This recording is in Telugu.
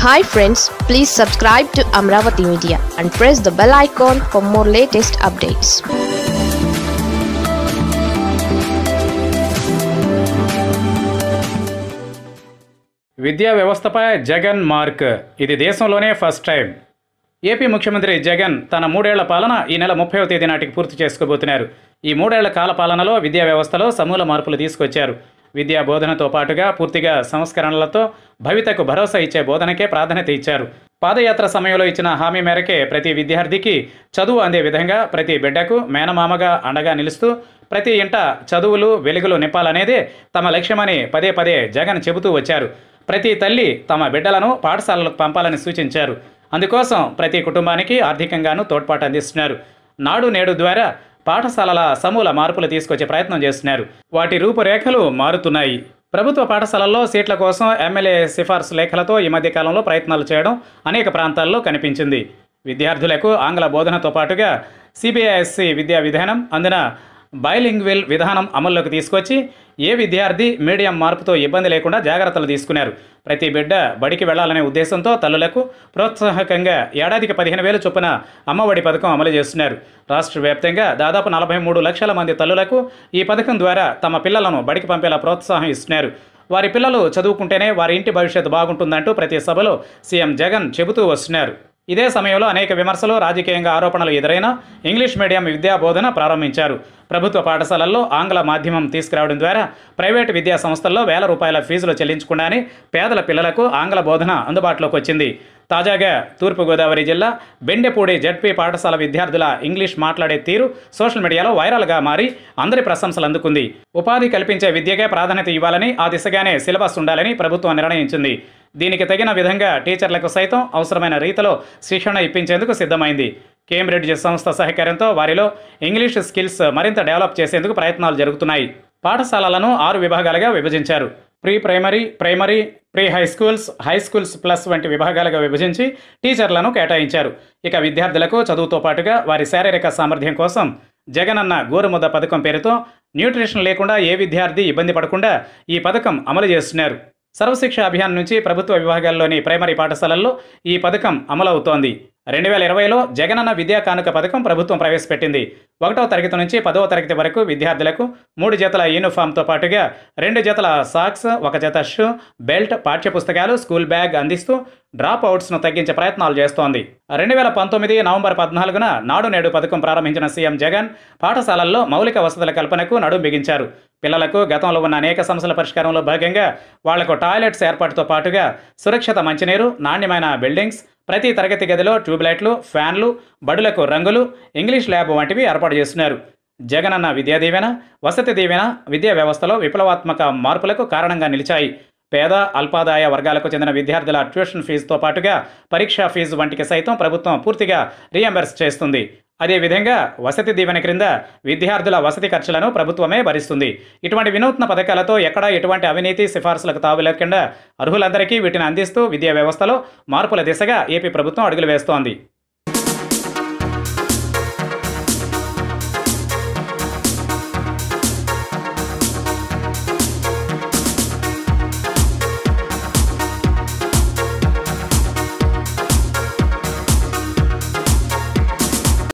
hi friends please subscribe to Amaravati media and press the bell icon for more latest updates విద్యా వ్యవస్థపై జగన్ మార్క్ ఇది దేశంలోనే ఫస్ట్ టైం ఏపీ ముఖ్యమంత్రి జగన్ తన మూడేళ్ల పాలన ఈ నెల ముప్పైవ తేదీ నాటికి పూర్తి చేసుకోబోతున్నారు ఈ మూడేళ్ల కాల పాలనలో విద్యా వ్యవస్థలో సమూల మార్పులు తీసుకొచ్చారు విద్యా బోధనతో పాటుగా పూర్తిగా సంస్కరణలతో భవితకు భరోసా ఇచ్చే బోధనకే ప్రాధాన్యత ఇచ్చారు పాదయాత్ర సమయంలో ఇచ్చిన హామీ మేరకే ప్రతి విద్యార్థికి చదువు అందే విధంగా ప్రతి బిడ్డకు మేనమామగా అండగా నిలుస్తూ ప్రతి ఇంట చదువులు వెలుగులు నింపాలనేదే తమ లక్ష్యమని పదే పదే జగన్ చెబుతూ వచ్చారు ప్రతి తల్లి తమ బిడ్డలను పాఠశాలలకు పంపాలని సూచించారు అందుకోసం ప్రతి కుటుంబానికి ఆర్థికంగానూ తోడ్పాటు అందిస్తున్నారు నాడు నేడు ద్వారా పాఠశాలల సమూల మార్పులు తీసుకొచ్చే ప్రయత్నం చేస్తున్నారు వాటి రూపురేఖలు మారుతున్నాయి ప్రభుత్వ పాఠశాలల్లో సీట్ల కోసం ఎమ్మెల్యే సిఫార్సు లేఖలతో ఈ మధ్య కాలంలో ప్రయత్నాలు చేయడం అనేక ప్రాంతాల్లో కనిపించింది విద్యార్థులకు ఆంగ్ల బోధనతో పాటుగా సిబిఐఎస్సి విద్యా విధానం అందున బైలింగ్విల్ విధానం అమల్లోకి తీసుకొచ్చి ఏ విద్యార్థి మీడియం మార్పుతో ఇబ్బంది లేకుండా జాగ్రత్తలు తీసుకున్నారు ప్రతి బిడ్డ బడికి వెళ్లాలనే ఉద్దేశంతో తల్లులకు ప్రోత్సాహకంగా ఏడాదికి పదిహేను వేలు చొప్పున అమ్మఒడి పథకం అమలు చేస్తున్నారు రాష్ట్ర వ్యాప్తంగా దాదాపు నలభై మూడు లక్షల మంది తల్లులకు ఈ పథకం ద్వారా తమ పిల్లలను బడికి పంపేలా ప్రోత్సాహం ఇస్తున్నారు వారి పిల్లలు చదువుకుంటేనే వారి ఇంటి భవిష్యత్తు బాగుంటుందంటూ ప్రతి సభలో సీఎం జగన్ చెబుతూ వస్తున్నారు ఇదే సమయంలో అనేక విమర్శలు రాజకీయంగా ఆరోపణలు ఎదురైనా ఇంగ్లీష్ మీడియం విద్యా బోధన ప్రారంభించారు ప్రభుత్వ పాఠశాలల్లో ఆంగ్ల మాధ్యమం తీసుకురావడం ద్వారా ప్రైవేటు విద్యా సంస్థల్లో వేల రూపాయల ఫీజులు చెల్లించకుండానే పేదల పిల్లలకు ఆంగ్ల బోధన అందుబాటులోకి వచ్చింది తాజాగా తూర్పుగోదావరి జిల్లా బెండెపూడి జడ్పీ పాఠశాల విద్యార్థుల ఇంగ్లీష్ మాట్లాడే తీరు సోషల్ మీడియాలో వైరల్గా మారి అందరి ప్రశంసలు అందుకుంది ఉపాధి కల్పించే విద్యకే ప్రాధాన్యత ఇవ్వాలని ఆ దిశగానే సిలబస్ ఉండాలని ప్రభుత్వం నిర్ణయించింది దీనికి తగిన విధంగా టీచర్లకు సైతం అవసరమైన రీతిలో శిక్షణ ఇప్పించేందుకు సిద్ధమైంది కేంబ్రిడ్జ్ సంస్థ సహకారంతో వారిలో ఇంగ్లీష్ స్కిల్స్ మరింత డెవలప్ చేసేందుకు ప్రయత్నాలు జరుగుతున్నాయి పాఠశాలలను ఆరు విభాగాలుగా విభజించారు pre primary primary pre high schools high schools plus వంటి విభాగాలుగా విభజించి టీచర్లను కేటాయించారు ఇక విద్యార్థులకు చదువుతో పాటుగా వారి శారీరక సామర్థ్యం కోసం జగనన్న గోరుముద్ద పథకం పేరుతో న్యూట్రిషన్ లేకుండా ఏ విద్యార్థి ఇబ్బంది పడకుండా ఈ పథకం అమలు చేస్తున్నారు సర్వశిక్ష అభియాన్ నుంచి ప్రభుత్వ విభాగాల్లోని ప్రైమరీ పాఠశాలల్లో ఈ పథకం అమలవుతోంది రెండు వేల ఇరవైలో జగనన్న విద్యా కానుక పథకం ప్రభుత్వం ప్రవేశపెట్టింది ఒకటో తరగతి నుంచి పదవ తరగతి వరకు విద్యార్థులకు మూడు జతల యూనిఫామ్తో పాటుగా రెండు జతల సాక్స్ ఒక జత షూ బెల్ట్ పాఠ్యపుస్తకాలు స్కూల్ బ్యాగ్ అందిస్తూ డ్రాప్ అవుట్స్ను తగ్గించే ప్రయత్నాలు చేస్తోంది రెండు వేల పంతొమ్మిది నవంబర్ పద్నాలుగున నాడు నేడు పథకం ప్రారంభించిన సీఎం జగన్ పాఠశాలల్లో మౌలిక వసతుల కల్పనకు నడుం బిగించారు పిల్లలకు గతంలో ఉన్న అనేక సమస్యల పరిష్కారంలో భాగంగా వాళ్లకు టాయిలెట్స్ ఏర్పాటుతో పాటుగా సురక్షిత మంచినీరు నాణ్యమైన బిల్డింగ్స్ ప్రతి తరగతి గదిలో ట్యూబ్లైట్లు ఫ్యాన్లు బడులకు రంగులు ఇంగ్లీష్ ల్యాబ్ వంటివి ఏర్పాటు చేస్తున్నారు జగనన్న విద్యా దీవెన వసతి దీవెన విద్యా వ్యవస్థలో విప్లవాత్మక మార్పులకు కారణంగా నిలిచాయి పేద అల్పాదాయ వర్గాలకు చెందిన విద్యార్థుల ట్యూషన్ ఫీజుతో పాటుగా పరీక్షా ఫీజు వంటికి సైతం ప్రభుత్వం పూర్తిగా రీఎంబర్స్ చేస్తుంది అదేవిధంగా వసతి దీవెన క్రింద విద్యార్థుల వసతి ఖర్చులను ప్రభుత్వమే భరిస్తుంది ఇటువంటి వినూత్న పథకాలతో ఎక్కడా ఎటువంటి అవినీతి సిఫార్సులకు తావు లేకుండా అర్హులందరికీ వీటిని అందిస్తూ విద్యా వ్యవస్థలో మార్పుల దిశగా ఏపీ ప్రభుత్వం అడుగులు వేస్తోంది